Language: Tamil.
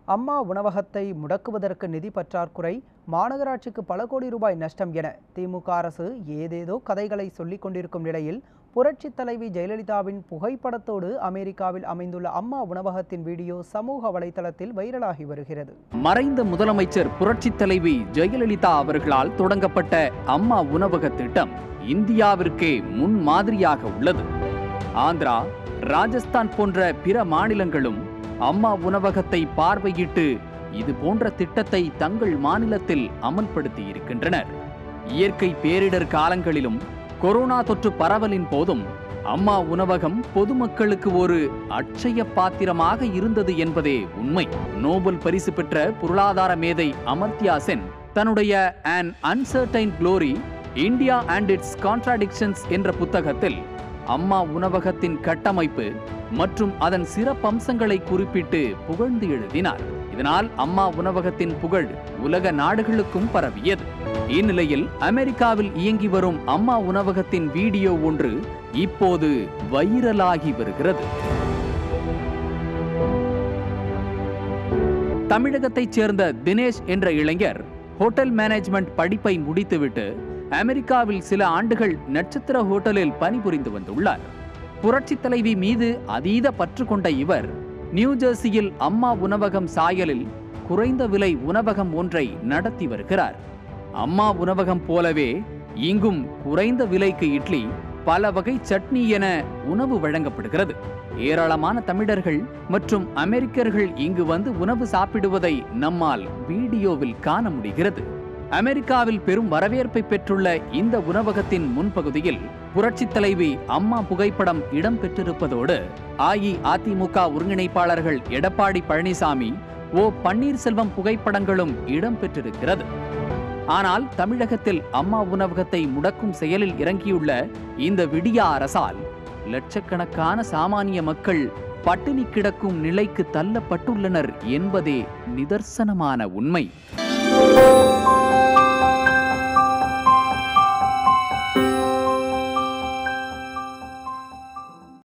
அம்மா உணவகத்தை முடக்குவதற்கு நிதி பற்றாக்குறை மாநகராட்சிக்கு பல கோடி ரூபாய் நஷ்டம் என திமுக அரசு ஏதேதோ கதைகளை சொல்லிக் கொண்டிருக்கும் நிலையில் புரட்சித் தலைவி ஜெயலலிதாவின் புகைப்படத்தோடு அமெரிக்காவில் அமைந்துள்ள அம்மா உணவகத்தின் வீடியோ சமூக வலைதளத்தில் வைரலாகி வருகிறது மறைந்த முதலமைச்சர் புரட்சித் தலைவி ஜெயலலிதா அவர்களால் தொடங்கப்பட்ட அம்மா உணவக திட்டம் இந்தியாவிற்கே முன் மாதிரியாக உள்ளது ஆந்திரா ராஜஸ்தான் போன்ற பிற மாநிலங்களும் அம்மா உணவகத்தை பார்வையிட்டு இது போன்ற திட்டத்தை தங்கள் மாநிலத்தில் அமல்படுத்தி இருக்கின்றனர் இயற்கை பேரிடர் காலங்களிலும் கொரோனா தொற்று பரவலின் போதும் அம்மா உணவகம் பொதுமக்களுக்கு ஒரு அட்சய பாத்திரமாக இருந்தது என்பதே உண்மை நோபல் பரிசு பெற்ற பொருளாதார மேதை அமர்த்தியா சென் தன்னுடைய an uncertain glory India and its contradictions என்ற புத்தகத்தில் அம்மா உணவகத்தின் கட்டமைப்பு மற்றும் அதன் சிறப்பம்சங்களை குறிப்பிட்டு புகழ்ந்து எழுதினார் இதனால் அம்மா உணவகத்தின் புகழ் உலக நாடுகளுக்கும் பரவியது இந்நிலையில் அமெரிக்காவில் இயங்கி வரும் அம்மா உணவகத்தின் வீடியோ ஒன்று இப்போது வைரலாகி வருகிறது தமிழகத்தைச் சேர்ந்த தினேஷ் என்ற இளைஞர் ஹோட்டல் மேனேஜ்மெண்ட் படிப்பை முடித்துவிட்டு அமெரிக்காவில் சில ஆண்டுகள் நட்சத்திர ஹோட்டலில் பணிபுரிந்து வந்துள்ளார் புரட்சித் தலைவி மீது அதீத பற்று கொண்ட இவர் நியூ ஜெர்சியில் அம்மா உணவகம் சாயலில் குறைந்த விலை உணவகம் ஒன்றை நடத்தி வருகிறார் அம்மா உணவகம் போலவே இங்கும் குறைந்த விலைக்கு இட்லி பல வகை சட்னி என உணவு வழங்கப்படுகிறது ஏராளமான தமிழர்கள் மற்றும் அமெரிக்கர்கள் இங்கு வந்து உணவு சாப்பிடுவதை நம்மால் வீடியோவில் காண முடிகிறது அமெரிக்காவில் பெரும் வரவேற்பை பெற்றுள்ள இந்த உணவகத்தின் முன்பகுதியில் புரட்சித் தலைவி அம்மா புகைப்படம் இடம்பெற்றிருப்பதோடு அஇஅதிமுக ஒருங்கிணைப்பாளர்கள் எடப்பாடி பழனிசாமி ஓ பன்னீர்செல்வம் புகைப்படங்களும் இடம்பெற்றிருக்கிறது ஆனால் தமிழகத்தில் அம்மா உணவகத்தை முடக்கும் செயலில் இறங்கியுள்ள இந்த விடியா அரசால் லட்சக்கணக்கான சாமானிய மக்கள் பட்டினி கிடக்கும் நிலைக்கு தள்ளப்பட்டுள்ளனர் என்பதே நிதர்சனமான உண்மை